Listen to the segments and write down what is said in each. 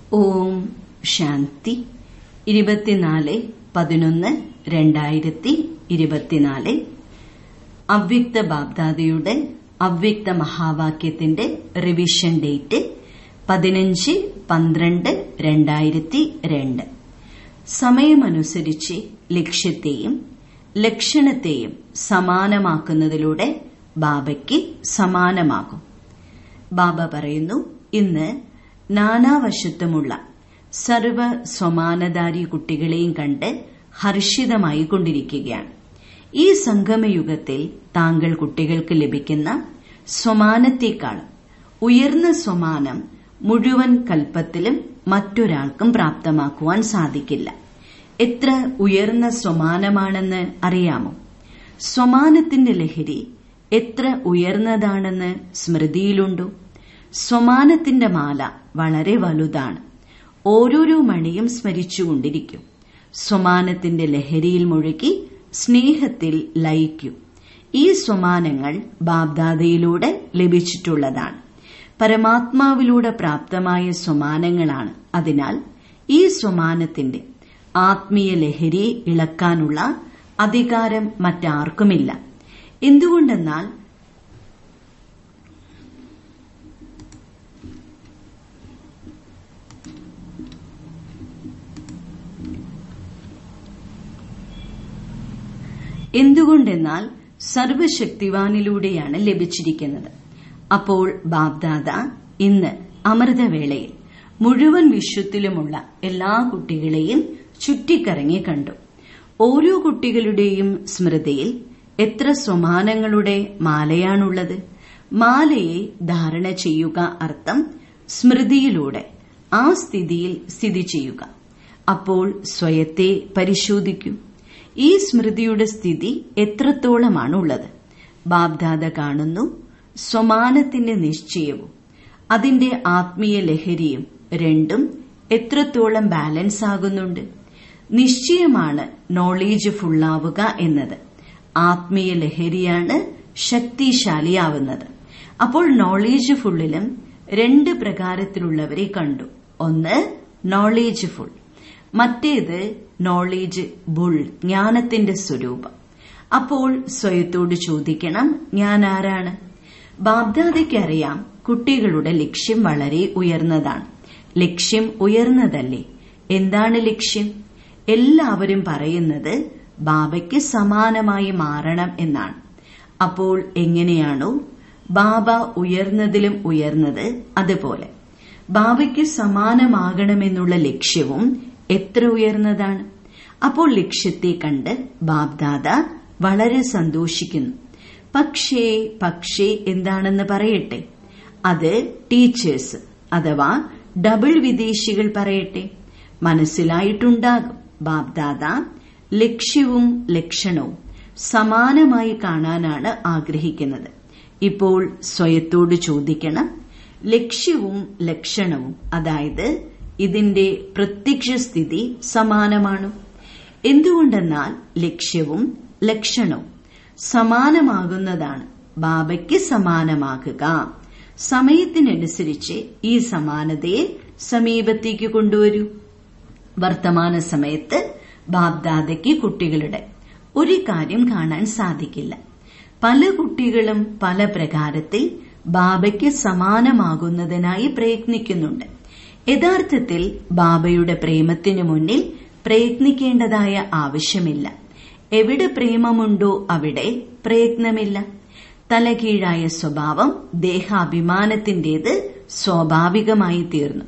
ഓം ശാന്തി ഇരുപത്തിനാല് പതിനൊന്ന് രണ്ടായിരത്തി ഇരുപത്തിനാല് അവ്യക്ത ബാബ്ദാദയുടെ അവ്യക്ത മഹാവാക്യത്തിന്റെ റിവിഷൻ ഡേറ്റ് പതിനഞ്ച് പന്ത്രണ്ട് രണ്ടായിരത്തി രണ്ട് സമയമനുസരിച്ച് ലക്ഷ്യത്തെയും ലക്ഷണത്തെയും സമാനമാക്കുന്നതിലൂടെ ബാബയ്ക്ക് സമാനമാകും ബാബ പറയുന്നു ഇന്ന് നാനാവശത്വമുള്ള സർവ സ്വമാനധാരി കുട്ടികളെയും കണ്ട് ഹർഷിതമായി കൊണ്ടിരിക്കുകയാണ് ഈ സംഗമയുഗത്തിൽ താങ്കൾ കുട്ടികൾക്ക് ലഭിക്കുന്ന സ്വമാനത്തെക്കാളും ഉയർന്ന സ്വമാനം മുഴുവൻ കൽപ്പത്തിലും മറ്റൊരാൾക്കും പ്രാപ്തമാക്കുവാൻ സാധിക്കില്ല എത്ര ഉയർന്ന സ്വമാനമാണെന്ന് അറിയാമോ സ്വമാനത്തിന്റെ ലഹരി എത്ര ഉയർന്നതാണെന്ന് സ്മൃതിയിലുണ്ടോ സ്വമാനത്തിന്റെ മാല വളരെ വലുതാണ് ഓരോരോ മണിയും സ്മരിച്ചുകൊണ്ടിരിക്കും സ്വമാനത്തിന്റെ ലഹരിയിൽ മുഴുകി സ്നേഹത്തിൽ ലയിക്കൂ ഈ സ്വമാനങ്ങൾ ബാബ്ദാദയിലൂടെ ലഭിച്ചിട്ടുള്ളതാണ് പരമാത്മാവിലൂടെ പ്രാപ്തമായ സ്വമാനങ്ങളാണ് അതിനാൽ ഈ സ്വമാനത്തിന്റെ ആത്മീയ ലഹരിയെ ഇളക്കാനുള്ള അധികാരം മറ്റാർക്കുമില്ല എന്തുകൊണ്ടെന്നാൽ എന്തുകൊണ്ടെന്നാൽ സർവശക്തിവാനിലൂടെയാണ് ലഭിച്ചിരിക്കുന്നത് അപ്പോൾ ബാബ്ദാദ ഇന്ന് അമൃതവേളയിൽ മുഴുവൻ വിശ്വത്തിലുമുള്ള എല്ലാ കുട്ടികളെയും ചുറ്റിക്കറങ്ങി കണ്ടു ഓരോ കുട്ടികളുടെയും സ്മൃതിയിൽ എത്ര സ്വമാനങ്ങളുടെ മാലയാണുള്ളത് മാലയെ ധാരണ ചെയ്യുക അർത്ഥം സ്മൃതിയിലൂടെ ആ സ്ഥിതിയിൽ സ്ഥിതി ചെയ്യുക അപ്പോൾ സ്വയത്തെ പരിശോധിക്കൂ ഈ സ്മൃതിയുടെ സ്ഥിതി എത്രത്തോളമാണുള്ളത് ബാബ്ദാദ കാണുന്നു സ്വമാനത്തിന്റെ നിശ്ചയവും അതിന്റെ ആത്മീയ ലഹരിയും രണ്ടും എത്രത്തോളം ബാലൻസ് ആകുന്നുണ്ട് നിശ്ചയമാണ് നോളേജ് ഫുള്ളാവുക എന്നത് ആത്മീയ ലഹരിയാണ് ശക്തിശാലിയാവുന്നത് അപ്പോൾ നോളേജ് ഫുള്ളിലും രണ്ട് പ്രകാരത്തിലുള്ളവരെ കണ്ടു ഒന്ന് നോളേജ് ഫുൾ മറ്റേത് നോളേജ് ബുൾ ജ്ഞാനത്തിന്റെ സ്വരൂപം അപ്പോൾ സ്വയത്തോട് ചോദിക്കണം ഞാൻ ആരാണ് ബാബ്ദാദയ്ക്ക് അറിയാം കുട്ടികളുടെ ലക്ഷ്യം വളരെ ഉയർന്നതാണ് ലക്ഷ്യം ഉയർന്നതല്ലേ എന്താണ് ലക്ഷ്യം എല്ലാവരും പറയുന്നത് ബാബയ്ക്ക് സമാനമായി മാറണം എന്നാണ് അപ്പോൾ എങ്ങനെയാണോ ബാബ ഉയർന്നതിലും ഉയർന്നത് അതുപോലെ ബാബയ്ക്ക് സമാനമാകണമെന്നുള്ള ലക്ഷ്യവും എത്ര ഉയർന്നതാണ് അപ്പോൾ ലക്ഷ്യത്തെ കണ്ട് ബാബ്ദാദ വളരെ സന്തോഷിക്കുന്നു പക്ഷേ പക്ഷേ എന്താണെന്ന് പറയട്ടെ അത് ടീച്ചേഴ്സ് അഥവാ ഡബിൾ വിദേശികൾ പറയട്ടെ മനസ്സിലായിട്ടുണ്ടാകും ബാബ്ദാദ ലക്ഷ്യവും ലക്ഷണവും സമാനമായി കാണാനാണ് ആഗ്രഹിക്കുന്നത് ഇപ്പോൾ സ്വയത്തോട് ചോദിക്കണം ലക്ഷ്യവും ലക്ഷണവും അതായത് ഇതിന്റെ പ്രത്യക്ഷ സ്ഥിതി സമാനമാണ് എന്തുകൊണ്ടെന്നാൽ ലക്ഷ്യവും ലക്ഷണവും സമാനമാകുന്നതാണ് ബാബയ്ക്ക് സമാനമാകുക സമയത്തിനനുസരിച്ച് ഈ സമാനതയെ സമീപത്തേക്ക് കൊണ്ടുവരൂ വർത്തമാന സമയത്ത് ബാബ്ദാദയ്ക്ക് കുട്ടികളുടെ ഒരു കാര്യം കാണാൻ സാധിക്കില്ല പല കുട്ടികളും പല പ്രകാരത്തിൽ ബാബയ്ക്ക് സമാനമാകുന്നതിനായി പ്രയത്നിക്കുന്നുണ്ട് യഥാർത്ഥത്തിൽ ബാബയുടെ പ്രേമത്തിനു മുന്നിൽ പ്രയത്നിക്കേണ്ടതായ ആവശ്യമില്ല എവിടെ പ്രേമമുണ്ടോ അവിടെ പ്രയത്നമില്ല തലകീഴായ സ്വഭാവം ദേഹാഭിമാനത്തിന്റേത് സ്വാഭാവികമായി തീർന്നു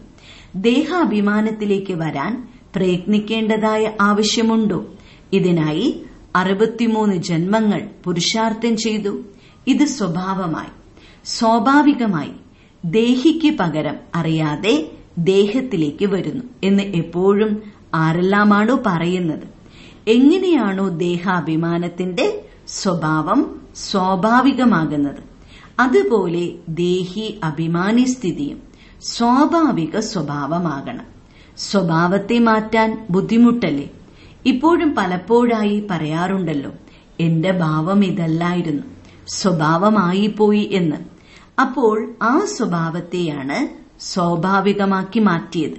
ദേഹാഭിമാനത്തിലേക്ക് വരാൻ പ്രയത്നിക്കേണ്ടതായ ആവശ്യമുണ്ടോ ഇതിനായി അറുപത്തിമൂന്ന് ജന്മങ്ങൾ പുരുഷാർത്ഥം ചെയ്തു ഇത് സ്വഭാവമായി സ്വാഭാവികമായി ദേഹിക്ക് പകരം അറിയാതെ ദേഹത്തിലേക്ക് വരുന്നു എന്ന് എപ്പോഴും ആരെല്ലാമാണോ പറയുന്നത് എങ്ങനെയാണോ ദേഹാഭിമാനത്തിന്റെ സ്വഭാവം സ്വാഭാവികമാകുന്നത് അതുപോലെ ദേഹി അഭിമാനി സ്ഥിതിയും സ്വാഭാവിക സ്വഭാവമാകണം സ്വഭാവത്തെ മാറ്റാൻ ബുദ്ധിമുട്ടല്ലേ ഇപ്പോഴും പലപ്പോഴായി പറയാറുണ്ടല്ലോ എന്റെ ഭാവം ഇതല്ലായിരുന്നു സ്വഭാവമായിപ്പോയി എന്ന് അപ്പോൾ ആ സ്വഭാവത്തെയാണ് സ്വാഭാവികമാക്കി മാറ്റിയത്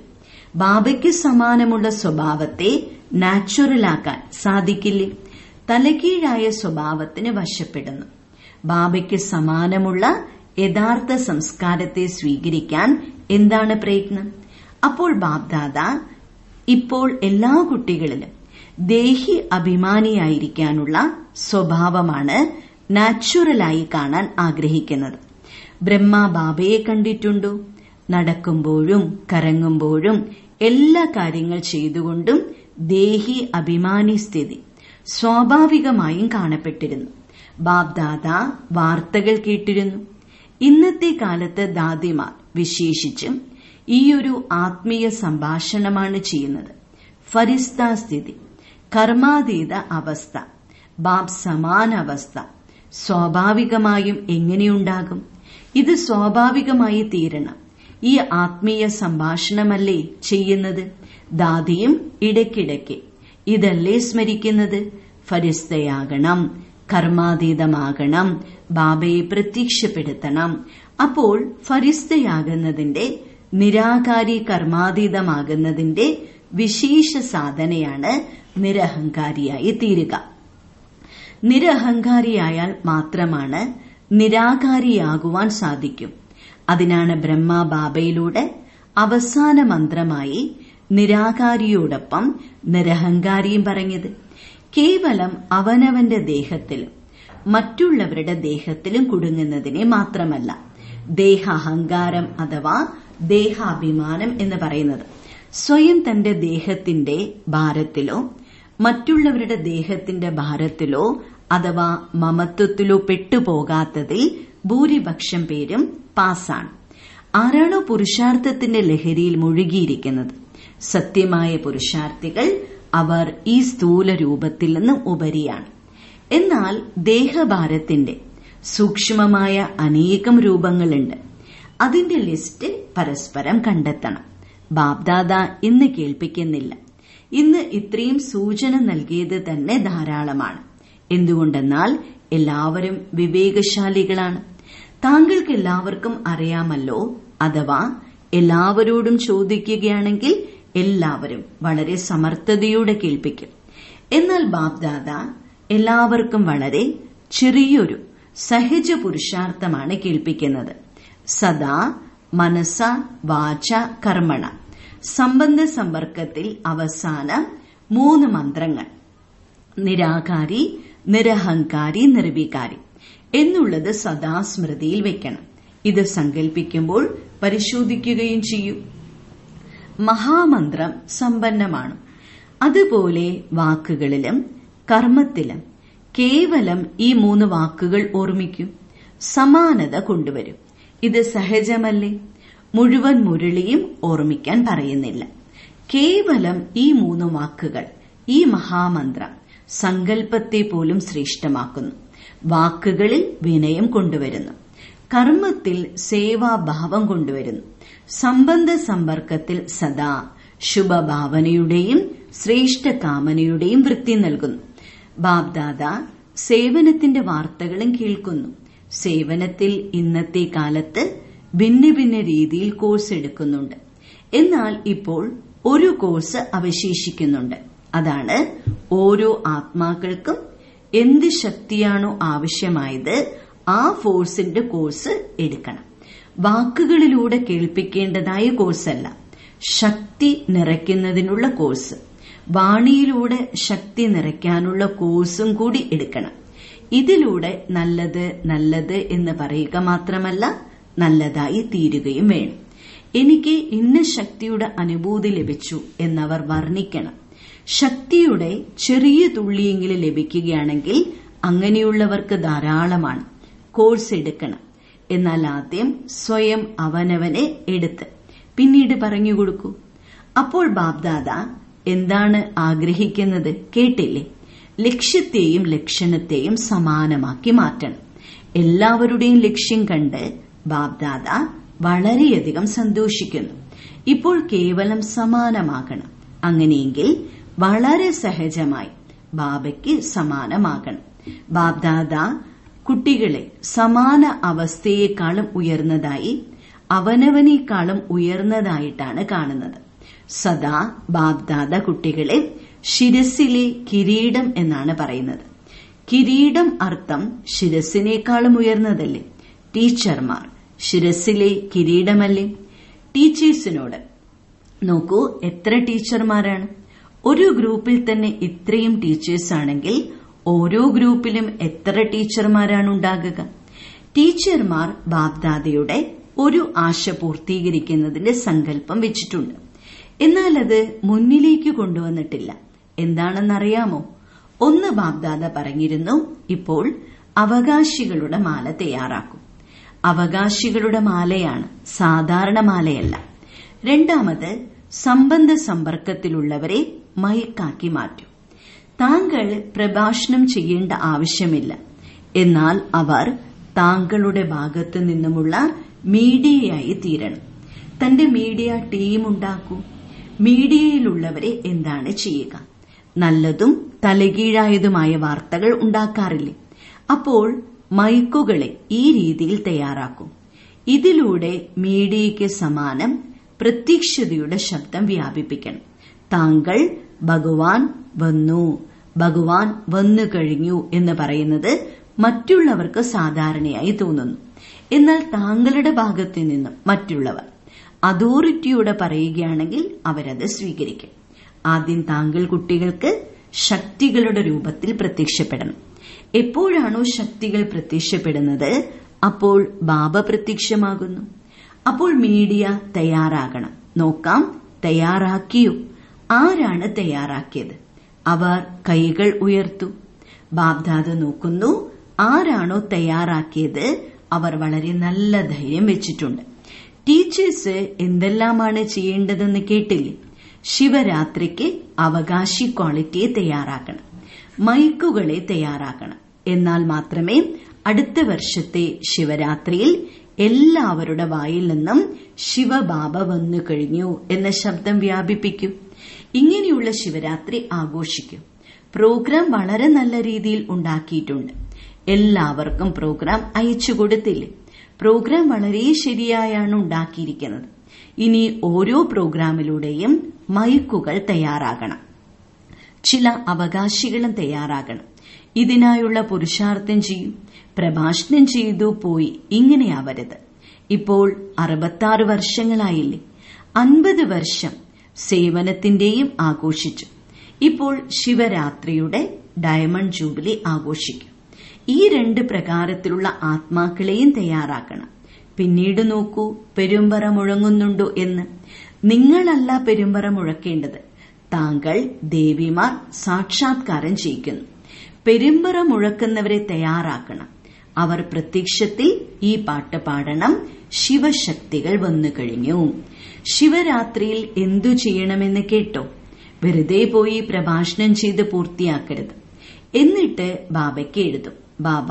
ബാബയ്ക്ക് സമാനമുള്ള സ്വഭാവത്തെ നാച്ചുറലാക്കാൻ സാധിക്കില്ലേ തലകീഴായ സ്വഭാവത്തിന് വശപ്പെടുന്നു ബാബയ്ക്ക് സമാനമുള്ള യഥാർത്ഥ സംസ്കാരത്തെ സ്വീകരിക്കാൻ എന്താണ് പ്രയത്നം അപ്പോൾ ബാബ്ദാദ ഇപ്പോൾ എല്ലാ കുട്ടികളിലും ദേഹി അഭിമാനിയായിരിക്കാനുള്ള സ്വഭാവമാണ് നാച്ചുറലായി കാണാൻ ആഗ്രഹിക്കുന്നത് ബ്രഹ്മ ബാബയെ കണ്ടിട്ടുണ്ടോ നടക്കുമ്പോഴും കറങ്ങുമ്പോഴും എല്ലാ കാര്യങ്ങൾ ചെയ്തുകൊണ്ടും ദേഹി അഭിമാനി സ്ഥിതി സ്വാഭാവികമായും കാണപ്പെട്ടിരുന്നു ബാബ്ദാദ വാർത്തകൾ കേട്ടിരുന്നു ഇന്നത്തെ കാലത്ത് ദാദിമാർ വിശേഷിച്ചും ഈയൊരു ആത്മീയ സംഭാഷണമാണ് ചെയ്യുന്നത് ഫരിസ്ത സ്ഥിതി കർമാതീത അവസ്ഥ ബാബ് സമാന അവസ്ഥ സ്വാഭാവികമായും എങ്ങനെയുണ്ടാകും ഇത് സ്വാഭാവികമായി തീരണം ഈ ആത്മീയ സംഭാഷണമല്ലേ ചെയ്യുന്നത് ദാദിയും ഇടയ്ക്കിടയ്ക്ക് ഇതല്ലേ സ്മരിക്കുന്നത് ഫരിസ്തയാകണം കർമാതീതമാകണം ബാബയെ പ്രത്യക്ഷപ്പെടുത്തണം അപ്പോൾ ഫരിസ്തയാകുന്നതിന്റെ നിരാകാരി കർമാതീതമാകുന്നതിന്റെ വിശേഷ സാധനയാണ് നിരഹങ്കാരിയായി തീരുക നിരഹങ്കാരിയായാൽ മാത്രമാണ് നിരാകാരിയാകുവാൻ സാധിക്കും അതിനാണ് ബ്രഹ്മ ബാബയിലൂടെ അവസാന മന്ത്രമായി നിരാകാരിയോടൊപ്പം നിരഹങ്കാരിയും പറഞ്ഞത് കേവലം അവനവന്റെ ദേഹത്തിലും മറ്റുള്ളവരുടെ ദേഹത്തിലും കുടുങ്ങുന്നതിനെ മാത്രമല്ല ദേഹാഹങ്കാരം അഥവാ ദേഹാഭിമാനം എന്ന് പറയുന്നത് സ്വയം തന്റെ ദേഹത്തിന്റെ ഭാരത്തിലോ മറ്റുള്ളവരുടെ ദേഹത്തിന്റെ ഭാരത്തിലോ അഥവാ മമത്വത്തിലോ പെട്ടുപോകാത്തതിൽ ഭൂരിപക്ഷം പേരും പാസാണ് ആരാണോ പുരുഷാർത്ഥത്തിന്റെ ലഹരിയിൽ മുഴുകിയിരിക്കുന്നത് സത്യമായ പുരുഷാർത്ഥികൾ അവർ ഈ സ്ഥൂല രൂപത്തിൽ നിന്നും ഉപരിയാണ് എന്നാൽ ദേഹഭാരത്തിന്റെ സൂക്ഷ്മമായ അനേകം രൂപങ്ങളുണ്ട് അതിന്റെ ലിസ്റ്റ് പരസ്പരം കണ്ടെത്തണം ബാബ്ദാദ ഇന്ന് കേൾപ്പിക്കുന്നില്ല ഇന്ന് ഇത്രയും സൂചന നൽകിയത് തന്നെ ധാരാളമാണ് എന്തുകൊണ്ടെന്നാൽ എല്ലാവരും വിവേകശാലികളാണ് താങ്കൾക്ക് എല്ലാവർക്കും അറിയാമല്ലോ അഥവാ എല്ലാവരോടും ചോദിക്കുകയാണെങ്കിൽ എല്ലാവരും വളരെ സമർത്ഥതയോടെ കേൾപ്പിക്കും എന്നാൽ ബാബ്ദാദ എല്ലാവർക്കും വളരെ ചെറിയൊരു സഹജ പുരുഷാർത്ഥമാണ് കേൾപ്പിക്കുന്നത് സദാ മനസ്സ വാച കർമ്മണ സംബന്ധ സമ്പർക്കത്തിൽ അവസാന മൂന്ന് മന്ത്രങ്ങൾ നിരാകാരി നിരഹങ്കാരി നിർവികാരി എന്നുള്ളത് സദാ സ്മൃതിയിൽ വെക്കണം ഇത് സങ്കല്പിക്കുമ്പോൾ പരിശോധിക്കുകയും ചെയ്യൂ മഹാമന്ത്രം സമ്പന്നമാണ് അതുപോലെ വാക്കുകളിലും കർമ്മത്തിലും കേവലം ഈ മൂന്ന് വാക്കുകൾ ഓർമ്മിക്കൂ സമാനത കൊണ്ടുവരും ഇത് സഹജമല്ലേ മുഴുവൻ മുരളിയും ഓർമ്മിക്കാൻ പറയുന്നില്ല കേവലം ഈ മൂന്ന് വാക്കുകൾ ഈ മഹാമന്ത്രം സങ്കല്പത്തെ പോലും ശ്രേഷ്ഠമാക്കുന്നു വാക്കുകളിൽ വിനയം കൊണ്ടുവരുന്നു കർമ്മത്തിൽ സേവാഭാവം കൊണ്ടുവരുന്നു സംബന്ധ സമ്പർക്കത്തിൽ സദാ ശുഭഭാവനയുടെയും ശ്രേഷ്ഠ കാമനയുടെയും വൃത്തി നൽകുന്നു ബാബ്ദാദ സേവനത്തിന്റെ വാർത്തകളും കേൾക്കുന്നു സേവനത്തിൽ ഇന്നത്തെ കാലത്ത് ഭിന്ന ഭിന്ന രീതിയിൽ കോഴ്സ് എടുക്കുന്നുണ്ട് എന്നാൽ ഇപ്പോൾ ഒരു കോഴ്സ് അവശേഷിക്കുന്നുണ്ട് അതാണ് ഓരോ ആത്മാക്കൾക്കും എന്ത് ശക്തിയാണോ ആവശ്യമായത് ആ ഫോഴ്സിന്റെ കോഴ്സ് എടുക്കണം വാക്കുകളിലൂടെ കേൾപ്പിക്കേണ്ടതായ കോഴ്സല്ല ശക്തി നിറയ്ക്കുന്നതിനുള്ള കോഴ്സ് വാണിയിലൂടെ ശക്തി നിറയ്ക്കാനുള്ള കോഴ്സും കൂടി എടുക്കണം ഇതിലൂടെ നല്ലത് നല്ലത് എന്ന് പറയുക മാത്രമല്ല നല്ലതായി തീരുകയും വേണം എനിക്ക് ഇന്ന ശക്തിയുടെ അനുഭൂതി ലഭിച്ചു എന്നവർ വർണ്ണിക്കണം ശക്തിയുടെ ചെറിയ തുള്ളിയെങ്കിലും ലഭിക്കുകയാണെങ്കിൽ അങ്ങനെയുള്ളവർക്ക് ധാരാളമാണ് കോഴ്സ് എടുക്കണം എന്നാൽ ആദ്യം സ്വയം അവനവനെ എടുത്ത് പിന്നീട് പറഞ്ഞു കൊടുക്കൂ അപ്പോൾ ബാബ്ദാദ എന്താണ് ആഗ്രഹിക്കുന്നത് കേട്ടില്ലേ ലക്ഷ്യത്തെയും ലക്ഷണത്തെയും സമാനമാക്കി മാറ്റണം എല്ലാവരുടെയും ലക്ഷ്യം കണ്ട് ബാബ്ദാദ വളരെയധികം സന്തോഷിക്കുന്നു ഇപ്പോൾ കേവലം സമാനമാകണം അങ്ങനെയെങ്കിൽ വളരെ സഹജമായി ബാബയ്ക്ക് സമാനമാകണം ബാബ്ദാദ കുട്ടികളെ സമാന അവസ്ഥയെക്കാളും ഉയർന്നതായി അവനവനേക്കാളും ഉയർന്നതായിട്ടാണ് കാണുന്നത് സദാ ബാബ്ദാദ കുട്ടികളെ ശിരസിലെ കിരീടം എന്നാണ് പറയുന്നത് കിരീടം അർത്ഥം ശിരസിനേക്കാളും ഉയർന്നതല്ലേ ടീച്ചർമാർ ശിരസിലെ കിരീടമല്ലേ ടീച്ചേഴ്സിനോട് നോക്കൂ എത്ര ടീച്ചർമാരാണ് ഒരു ഗ്രൂപ്പിൽ തന്നെ ഇത്രയും ടീച്ചേഴ്സ് ആണെങ്കിൽ ഓരോ ഗ്രൂപ്പിലും എത്ര ടീച്ചർമാരാണ് ഉണ്ടാകുക ടീച്ചർമാർ ബാബ്ദാദയുടെ ഒരു ആശ പൂർത്തീകരിക്കുന്നതിന്റെ സങ്കല്പം വെച്ചിട്ടുണ്ട് എന്നാൽ അത് മുന്നിലേക്ക് കൊണ്ടുവന്നിട്ടില്ല എന്താണെന്നറിയാമോ ഒന്ന് ബാബ്ദാദ പറഞ്ഞിരുന്നു ഇപ്പോൾ അവകാശികളുടെ മാല തയ്യാറാക്കും അവകാശികളുടെ മാലയാണ് സാധാരണ മാലയല്ല രണ്ടാമത് സംബന്ധ സമ്പർക്കത്തിലുള്ളവരെ മയക്കാക്കി മാറ്റും താങ്കൾ പ്രഭാഷണം ചെയ്യേണ്ട ആവശ്യമില്ല എന്നാൽ അവർ താങ്കളുടെ ഭാഗത്തു നിന്നുമുള്ള മീഡിയയായി തീരണം തന്റെ മീഡിയ ടീം ഉണ്ടാക്കൂ മീഡിയയിലുള്ളവരെ എന്താണ് ചെയ്യുക നല്ലതും തലകീഴായതുമായ വാർത്തകൾ ഉണ്ടാക്കാറില്ലേ അപ്പോൾ മൈക്കുകളെ ഈ രീതിയിൽ തയ്യാറാക്കും ഇതിലൂടെ മീഡിയയ്ക്ക് സമാനം പ്രത്യക്ഷതയുടെ ശബ്ദം വ്യാപിപ്പിക്കണം താങ്കൾ ഭഗവാൻ വന്നു ഭഗവാൻ വന്നു കഴിഞ്ഞു എന്ന് പറയുന്നത് മറ്റുള്ളവർക്ക് സാധാരണയായി തോന്നുന്നു എന്നാൽ താങ്കളുടെ ഭാഗത്തു നിന്നും മറ്റുള്ളവർ അതോറിറ്റിയോടെ പറയുകയാണെങ്കിൽ അവരത് സ്വീകരിക്കും ആദ്യം താങ്കൾ കുട്ടികൾക്ക് ശക്തികളുടെ രൂപത്തിൽ പ്രത്യക്ഷപ്പെടണം എപ്പോഴാണോ ശക്തികൾ പ്രത്യക്ഷപ്പെടുന്നത് അപ്പോൾ ബാബ പ്രത്യക്ഷമാകുന്നു അപ്പോൾ മീഡിയ തയ്യാറാകണം നോക്കാം തയ്യാറാക്കിയോ ആരാണ് തയ്യാറാക്കിയത് അവർ കൈകൾ ഉയർത്തു ബാബ്ദാദ നോക്കുന്നു ആരാണോ തയ്യാറാക്കിയത് അവർ വളരെ നല്ല ധൈര്യം വെച്ചിട്ടുണ്ട് ടീച്ചേഴ്സ് എന്തെല്ലാമാണ് ചെയ്യേണ്ടതെന്ന് കേട്ടില്ലേ ശിവരാത്രിക്ക് അവകാശി ക്വാളിറ്റിയെ തയ്യാറാക്കണം മൈക്കുകളെ തയ്യാറാക്കണം എന്നാൽ മാത്രമേ അടുത്ത വർഷത്തെ ശിവരാത്രിയിൽ എല്ലാവരുടെ വായിൽ നിന്നും ശിവബാബ വന്നു കഴിഞ്ഞു എന്ന ശബ്ദം വ്യാപിപ്പിക്കൂ ഇങ്ങനെയുള്ള ശിവരാത്രി ആഘോഷിക്കൂ പ്രോഗ്രാം വളരെ നല്ല രീതിയിൽ ഉണ്ടാക്കിയിട്ടുണ്ട് എല്ലാവർക്കും പ്രോഗ്രാം അയച്ചു കൊടുത്തില്ലേ പ്രോഗ്രാം വളരെ ശരിയായാണ് ഉണ്ടാക്കിയിരിക്കുന്നത് ഇനി ഓരോ പ്രോഗ്രാമിലൂടെയും മൈക്കുകൾ തയ്യാറാകണം ചില അവകാശികളും തയ്യാറാകണം ഇതിനായുള്ള പുരുഷാർത്ഥം ചെയ്യും പ്രഭാഷണം ചെയ്തു പോയി ഇങ്ങനെയാവരുത് ഇപ്പോൾ അറുപത്താറ് വർഷങ്ങളായില്ലേ അൻപത് വർഷം സേവനത്തിന്റെയും ആഘോഷിച്ചു ഇപ്പോൾ ശിവരാത്രിയുടെ ഡയമണ്ട് ജൂബിലി ആഘോഷിക്കും ഈ രണ്ട് പ്രകാരത്തിലുള്ള ആത്മാക്കളെയും തയ്യാറാക്കണം പിന്നീട് നോക്കൂ പെരുമ്പറ മുഴങ്ങുന്നുണ്ടോ എന്ന് നിങ്ങളല്ല പെരുമ്പറ മുഴക്കേണ്ടത് താങ്കൾ ദേവിമാർ സാക്ഷാത്കാരം ചെയ്യിക്കുന്നു പെരുമ്പറ മുഴക്കുന്നവരെ തയ്യാറാക്കണം അവർ പ്രത്യക്ഷത്തിൽ ഈ പാട്ട് പാടണം ശിവശക്തികൾ വന്നു കഴിഞ്ഞു ശിവരാത്രിയിൽ എന്തു ചെയ്യണമെന്ന് കേട്ടോ വെറുതെ പോയി പ്രഭാഷണം ചെയ്ത് പൂർത്തിയാക്കരുത് എന്നിട്ട് ബാബയ്ക്ക് എഴുതും ബാബ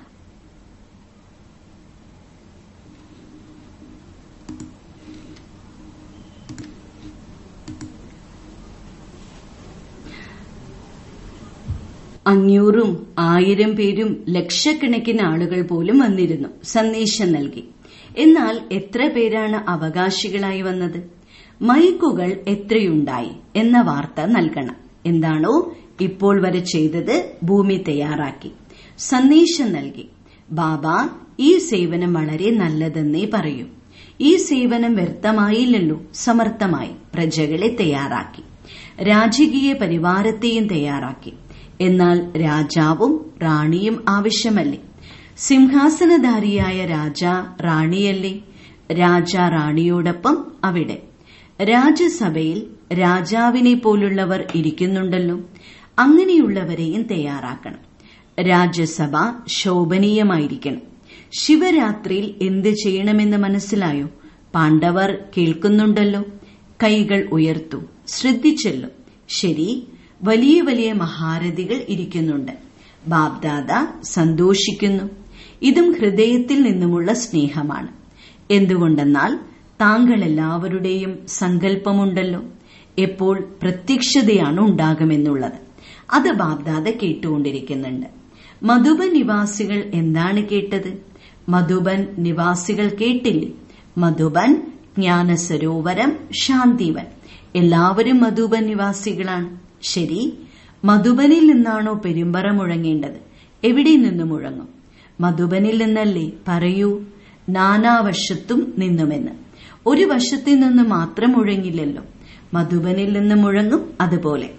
അഞ്ഞൂറും ആയിരം പേരും ലക്ഷക്കണക്കിന് ആളുകൾ പോലും വന്നിരുന്നു സന്ദേശം നൽകി എന്നാൽ എത്ര പേരാണ് അവകാശികളായി വന്നത് മൈക്കുകൾ എത്രയുണ്ടായി എന്ന വാർത്ത നൽകണം എന്താണോ ഇപ്പോൾ വരെ ചെയ്തത് ഭൂമി തയ്യാറാക്കി സന്ദേശം നൽകി ബാബ ഈ സേവനം വളരെ നല്ലതെന്നേ പറയൂ ഈ സേവനം വ്യർത്ഥമായില്ലല്ലോ സമർത്ഥമായി പ്രജകളെ തയ്യാറാക്കി രാജകീയ പരിവാരത്തെയും തയ്യാറാക്കി എന്നാൽ രാജാവും റാണിയും ആവശ്യമല്ലേ സിംഹാസനധാരിയായ രാജ റാണിയല്ലേ രാജ റാണിയോടൊപ്പം അവിടെ രാജ്യസഭയിൽ രാജാവിനെ പോലുള്ളവർ ഇരിക്കുന്നുണ്ടല്ലോ അങ്ങനെയുള്ളവരെയും തയ്യാറാക്കണം രാജ്യസഭ ശോഭനീയമായിരിക്കണം ശിവരാത്രിയിൽ എന്ത് ചെയ്യണമെന്ന് മനസ്സിലായോ പാണ്ഡവർ കേൾക്കുന്നുണ്ടല്ലോ കൈകൾ ഉയർത്തു ശ്രദ്ധിച്ചല്ലോ ശരി വലിയ വലിയ മഹാരഥികൾ ഇരിക്കുന്നുണ്ട് ബാബ്ദാദ സന്തോഷിക്കുന്നു ഇതും ഹൃദയത്തിൽ നിന്നുമുള്ള സ്നേഹമാണ് എന്തുകൊണ്ടെന്നാൽ താങ്കൾ എല്ലാവരുടെയും സങ്കല്പമുണ്ടല്ലോ എപ്പോൾ പ്രത്യക്ഷതയാണ് ഉണ്ടാകുമെന്നുള്ളത് അത് ബാബ്ദാദ കേട്ടുകൊണ്ടിരിക്കുന്നുണ്ട് മധുബൻ നിവാസികൾ എന്താണ് കേട്ടത് മധുബൻ നിവാസികൾ കേട്ടില്ലേ മധുബൻ ജ്ഞാനസരോവരം ശാന്തിവൻ എല്ലാവരും മധുബൻ നിവാസികളാണ് ശരി മധുബനിൽ നിന്നാണോ പെരുമ്പറ മുഴങ്ങേണ്ടത് എവിടെ നിന്ന് മുഴങ്ങും മധുബനിൽ നിന്നല്ലേ പറയൂ നാനാവശത്തും നിന്നുമെന്ന് ഒരു വശത്തിൽ നിന്ന് മാത്രം മുഴങ്ങില്ലല്ലോ മധുബനിൽ നിന്ന് മുഴങ്ങും അതുപോലെ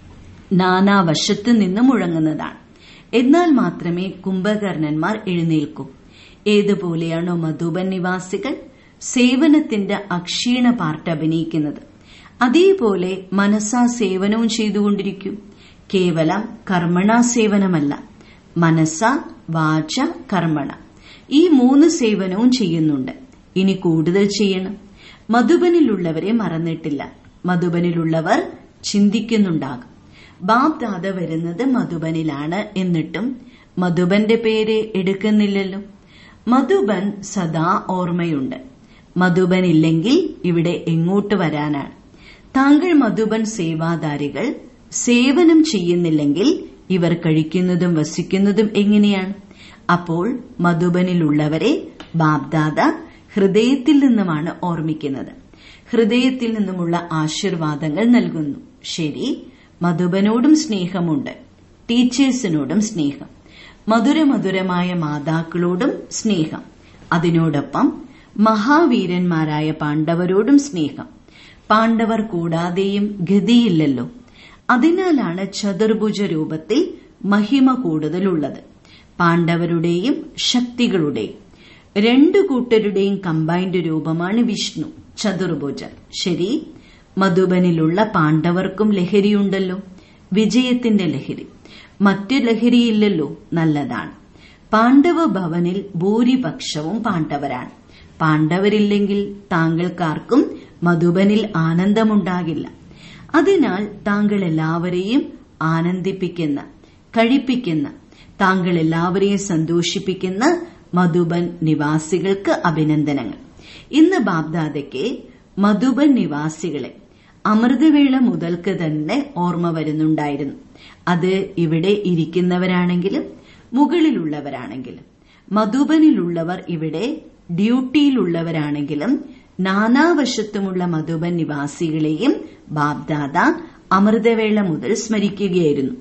നാനാവശത്തു നിന്ന് മുഴങ്ങുന്നതാണ് എന്നാൽ മാത്രമേ കുംഭകർണന്മാർ എഴുന്നേൽക്കൂ ഏതുപോലെയാണോ മധുബൻ നിവാസികൾ സേവനത്തിന്റെ അക്ഷീണ പാർട്ട് അഭിനയിക്കുന്നത് അതേപോലെ മനസ്സാ സേവനവും ചെയ്തുകൊണ്ടിരിക്കും കേവലം കർമ്മണ സേവനമല്ല മനസ്സ വാച കർമ്മണ ഈ മൂന്ന് സേവനവും ചെയ്യുന്നുണ്ട് ഇനി കൂടുതൽ ചെയ്യണം മധുബനിലുള്ളവരെ മറന്നിട്ടില്ല മധുബനിലുള്ളവർ ചിന്തിക്കുന്നുണ്ടാകും ബാബ് ദാദ വരുന്നത് മധുബനിലാണ് എന്നിട്ടും മധുബന്റെ പേര് എടുക്കുന്നില്ലല്ലോ മധുബൻ സദാ ഓർമ്മയുണ്ട് മധുബൻ ഇല്ലെങ്കിൽ ഇവിടെ എങ്ങോട്ട് വരാനാണ് താങ്കൾ മധുബൻ സേവാധാരികൾ സേവനം ചെയ്യുന്നില്ലെങ്കിൽ ഇവർ കഴിക്കുന്നതും വസിക്കുന്നതും എങ്ങനെയാണ് അപ്പോൾ മധുബനിലുള്ളവരെ ബാബ്ദാദ ഹൃദയത്തിൽ നിന്നുമാണ് ഓർമ്മിക്കുന്നത് ഹൃദയത്തിൽ നിന്നുമുള്ള ആശീർവാദങ്ങൾ നൽകുന്നു ശരി മധുബനോടും സ്നേഹമുണ്ട് ടീച്ചേഴ്സിനോടും സ്നേഹം മധുരമധുരമായ മാതാക്കളോടും സ്നേഹം അതിനോടൊപ്പം മഹാവീരന്മാരായ പാണ്ഡവരോടും സ്നേഹം പാണ്ഡവർ കൂടാതെയും ഗതിയില്ലല്ലോ അതിനാലാണ് ചതുർഭുജ രൂപത്തിൽ മഹിമ കൂടുതലുള്ളത് പാണ്ഡവരുടെയും ശക്തികളുടെയും രണ്ടു കൂട്ടരുടെയും കമ്പൈൻഡ് രൂപമാണ് വിഷ്ണു ചതുർഭുജൻ ശരി മധുബനിലുള്ള പാണ്ഡവർക്കും ലഹരിയുണ്ടല്ലോ വിജയത്തിന്റെ ലഹരി മറ്റു ലഹരിയില്ലല്ലോ നല്ലതാണ് പാണ്ഡവ ഭവനിൽ ഭൂരിപക്ഷവും പാണ്ഡവരാണ് പാണ്ഡവരില്ലെങ്കിൽ താങ്കൾക്കാർക്കും മധുബനിൽ ആനന്ദമുണ്ടാകില്ല അതിനാൽ താങ്കൾ എല്ലാവരെയും ആനന്ദിപ്പിക്കുന്ന കഴിപ്പിക്കുന്ന താങ്കൾ എല്ലാവരെയും സന്തോഷിപ്പിക്കുന്ന മധുബൻ നിവാസികൾക്ക് അഭിനന്ദനങ്ങൾ ഇന്ന് ബാബ്ദാദയ്ക്ക് മധുബൻ നിവാസികളെ അമൃതവേള മുതൽക്ക് തന്നെ ഓർമ്മ വരുന്നുണ്ടായിരുന്നു അത് ഇവിടെ ഇരിക്കുന്നവരാണെങ്കിലും മുകളിലുള്ളവരാണെങ്കിലും മധുബനിലുള്ളവർ ഇവിടെ ഡ്യൂട്ടിയിലുള്ളവരാണെങ്കിലും നാനാവശത്തുമുള്ള മധുബൻ നിവാസികളെയും ബാബ്ദാദ അമൃതവേള മുതൽ സ്മരിക്കുകയായിരുന്നു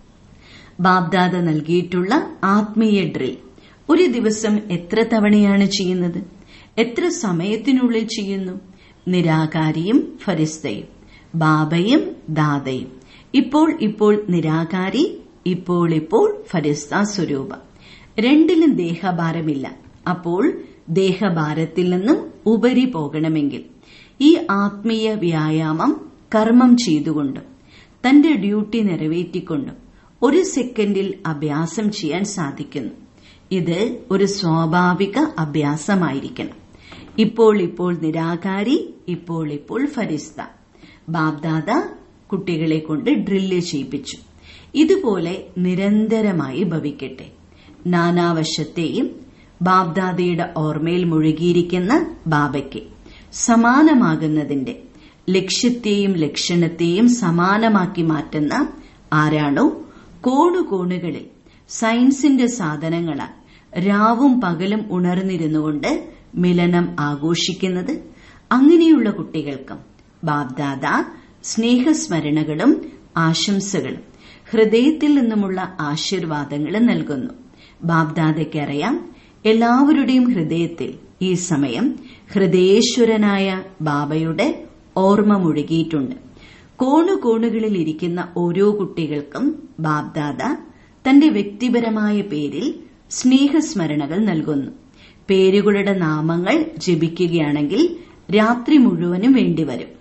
ബാബ്ദാദ നൽകിയിട്ടുള്ള ആത്മീയ ഡ്രിൽ ഒരു ദിവസം എത്ര തവണയാണ് ചെയ്യുന്നത് എത്ര സമയത്തിനുള്ളിൽ ചെയ്യുന്നു നിരാകാരിയും ഫരിസ്തയും ബാബയും ദാതയും ഇപ്പോൾ ഇപ്പോൾ നിരാകാരി ഇപ്പോൾ ഇപ്പോൾ ഫരിസ്ത സ്വരൂപം രണ്ടിലും ദേഹഭാരമില്ല അപ്പോൾ ദേഹഭാരത്തിൽ നിന്നും ഉപരി പോകണമെങ്കിൽ ഈ ആത്മീയ വ്യായാമം കർമ്മം ചെയ്തുകൊണ്ടും തന്റെ ഡ്യൂട്ടി നിറവേറ്റിക്കൊണ്ടും ഒരു സെക്കൻഡിൽ അഭ്യാസം ചെയ്യാൻ സാധിക്കുന്നു ഇത് ഒരു സ്വാഭാവിക അഭ്യാസമായിരിക്കണം ഇപ്പോൾ ഇപ്പോൾ നിരാകാരി ഇപ്പോൾ ഇപ്പോൾ ഫരിസ്ത ബാബ്ദാദ കുട്ടികളെ കൊണ്ട് ഡ്രില്ല് ചെയ്യിപ്പിച്ചു ഇതുപോലെ നിരന്തരമായി ഭവിക്കട്ടെ നാനാവശത്തെയും ബാബ്ദാദയുടെ ഓർമ്മയിൽ മുഴുകിയിരിക്കുന്ന ബാബയ്ക്ക് സമാനമാകുന്നതിന്റെ ലക്ഷ്യത്തെയും ലക്ഷണത്തെയും സമാനമാക്കി മാറ്റുന്ന ആരാണോ കോണുകോണുകളിൽ സയൻസിന്റെ സാധനങ്ങളാൽ രാവും പകലും ഉണർന്നിരുന്നുകൊണ്ട് മിലനം ആഘോഷിക്കുന്നത് അങ്ങനെയുള്ള കുട്ടികൾക്കും ബാബ്ദാദ സ്നേഹസ്മരണകളും ആശംസകളും ഹൃദയത്തിൽ നിന്നുമുള്ള ആശീർവാദങ്ങളും നൽകുന്നു ബാബ്ദാദയ്ക്ക് അറിയാം എല്ലാവരുടെയും ഹൃദയത്തിൽ ഈ സമയം ഹൃദയേശ്വരനായ ബാബയുടെ ഓർമ്മ മുഴുകിയിട്ടുണ്ട് കോണുകോണുകളിൽ ഇരിക്കുന്ന ഓരോ കുട്ടികൾക്കും ബാബ്ദാദ തന്റെ വ്യക്തിപരമായ പേരിൽ സ്നേഹസ്മരണകൾ നൽകുന്നു പേരുകളുടെ നാമങ്ങൾ ജപിക്കുകയാണെങ്കിൽ രാത്രി മുഴുവനും വേണ്ടിവരും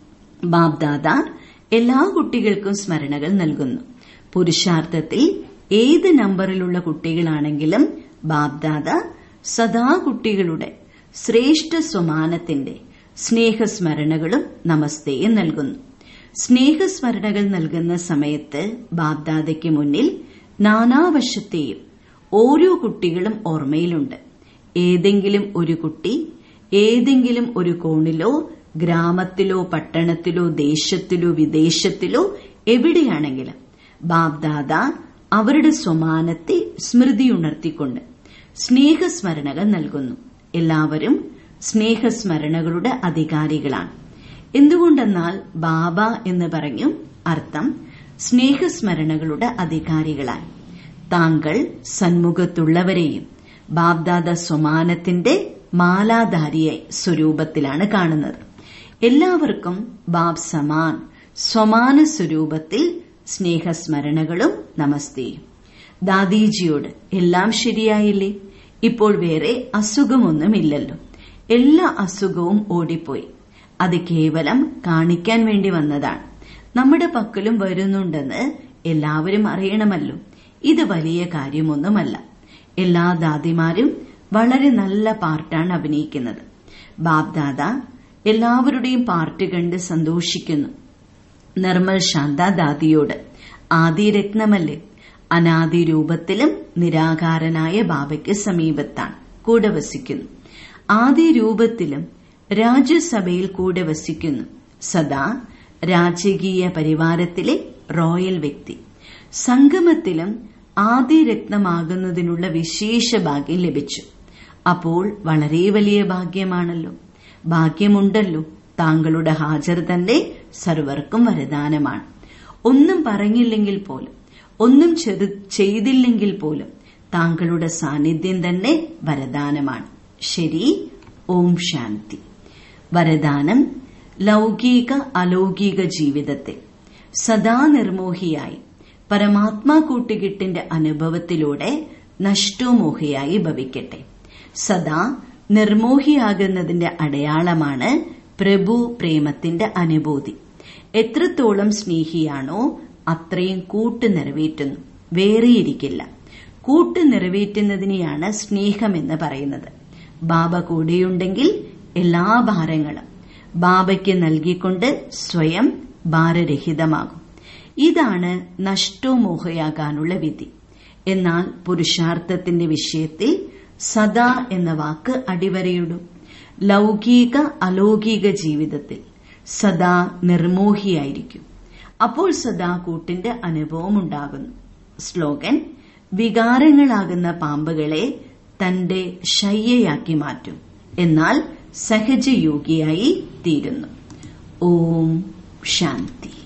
ബാബ്ദാദ എല്ലാ കുട്ടികൾക്കും സ്മരണകൾ നൽകുന്നു പുരുഷാർത്ഥത്തിൽ ഏത് നമ്പറിലുള്ള കുട്ടികളാണെങ്കിലും ബാബ്ദാദ സദാ കുട്ടികളുടെ ശ്രേഷ്ഠ സ്വമാനത്തിന്റെ സ്നേഹസ്മരണകളും നമസ്തേയും നൽകുന്നു സ്നേഹസ്മരണകൾ നൽകുന്ന സമയത്ത് ബാബ്ദാദയ്ക്ക് മുന്നിൽ നാനാവശത്തെയും ഓരോ കുട്ടികളും ഓർമ്മയിലുണ്ട് ഏതെങ്കിലും ഒരു കുട്ടി ഏതെങ്കിലും ഒരു കോണിലോ ഗ്രാമത്തിലോ പട്ടണത്തിലോ ദേശത്തിലോ വിദേശത്തിലോ എവിടെയാണെങ്കിലും ബാബ്ദാദ അവരുടെ സ്വമാനത്തെ സ്മൃതിയുണർത്തിക്കൊണ്ട് സ്നേഹസ്മരണകൾ നൽകുന്നു എല്ലാവരും സ്നേഹസ്മരണകളുടെ അധികാരികളാണ് എന്തുകൊണ്ടെന്നാൽ ബാബ എന്ന് പറഞ്ഞു അർത്ഥം സ്നേഹസ്മരണകളുടെ അധികാരികളായി താങ്കൾ സന്മുഖത്തുള്ളവരെയും ബാബ്ദാദ സ്വമാനത്തിന്റെ മാലാധാരിയായി സ്വരൂപത്തിലാണ് കാണുന്നത് എല്ലാവർക്കും ബാബ് സമാൻ സ്വമാന സ്വരൂപത്തിൽ സ്നേഹസ്മരണകളും നമസ്തേയും ദാദീജിയോട് എല്ലാം ശരിയായില്ലേ ഇപ്പോൾ വേറെ അസുഖമൊന്നുമില്ലല്ലോ എല്ലാ അസുഖവും ഓടിപ്പോയി അത് കേവലം കാണിക്കാൻ വേണ്ടി വന്നതാണ് നമ്മുടെ പക്കലും വരുന്നുണ്ടെന്ന് എല്ലാവരും അറിയണമല്ലോ ഇത് വലിയ കാര്യമൊന്നുമല്ല എല്ലാ ദാദിമാരും വളരെ നല്ല പാർട്ടാണ് അഭിനയിക്കുന്നത് ബാബ്ദാദ എല്ലാവരുടെയും പാർട്ട് കണ്ട് സന്തോഷിക്കുന്നു നിർമ്മൽ ശാന്ത ദാദിയോട് ആദിരത്നമല്ലേ അനാദി രൂപത്തിലും നിരാകാരനായ ബാബയ്ക്ക് സമീപത്താണ് കൂടെ വസിക്കുന്നു ആദി രൂപത്തിലും രാജ്യസഭയിൽ കൂടെ വസിക്കുന്നു സദാ രാജകീയ പരിവാരത്തിലെ റോയൽ വ്യക്തി സംഗമത്തിലും ആദിരത്നമാകുന്നതിനുള്ള വിശേഷ ഭാഗ്യം ലഭിച്ചു അപ്പോൾ വളരെ വലിയ ഭാഗ്യമാണല്ലോ ഭാഗ്യമുണ്ടല്ലോ താങ്കളുടെ ഹാജർ തന്നെ സർവർക്കും വരദാനമാണ് ഒന്നും പറഞ്ഞില്ലെങ്കിൽ പോലും ഒന്നും ചെയ്തില്ലെങ്കിൽ പോലും താങ്കളുടെ സാന്നിധ്യം തന്നെ വരദാനമാണ് ശരി ഓം ശാന്തി വരദാനം ലൗകിക അലൗകിക ജീവിതത്തിൽ സദാ നിർമോഹിയായി പരമാത്മാ കൂട്ടുകിട്ടിന്റെ അനുഭവത്തിലൂടെ നഷ്ടോമോഹിയായി ഭവിക്കട്ടെ സദാ നിർമോഹിയാകുന്നതിന്റെ അടയാളമാണ് പ്രഭു പ്രേമത്തിന്റെ അനുഭൂതി എത്രത്തോളം സ്നേഹിയാണോ അത്രയും കൂട്ട് നിറവേറ്റുന്നു വേറെയിരിക്കില്ല കൂട്ട് നിറവേറ്റുന്നതിനെയാണ് സ്നേഹമെന്ന് പറയുന്നത് ബാബ കൂടെയുണ്ടെങ്കിൽ എല്ലാ ഭാരങ്ങളും ബാബയ്ക്ക് നൽകിക്കൊണ്ട് സ്വയം ഭാരരഹിതമാകും ഇതാണ് നഷ്ടോമോഹയാകാനുള്ള വിധി എന്നാൽ പുരുഷാർത്ഥത്തിന്റെ വിഷയത്തിൽ സദാ എന്ന വാക്ക് അടിവരയിടും ലൗകിക അലൗകിക ജീവിതത്തിൽ സദാ നിർമോഹിയായിരിക്കും അപ്പോൾ സദാ കൂട്ടിന്റെ അനുഭവം ഉണ്ടാകുന്നു സ്ലോഗൻ വികാരങ്ങളാകുന്ന പാമ്പുകളെ തന്റെ ശയ്യയാക്കി മാറ്റും എന്നാൽ സഹജയോഗിയായി തീരുന്നു ഓം ശാന്തി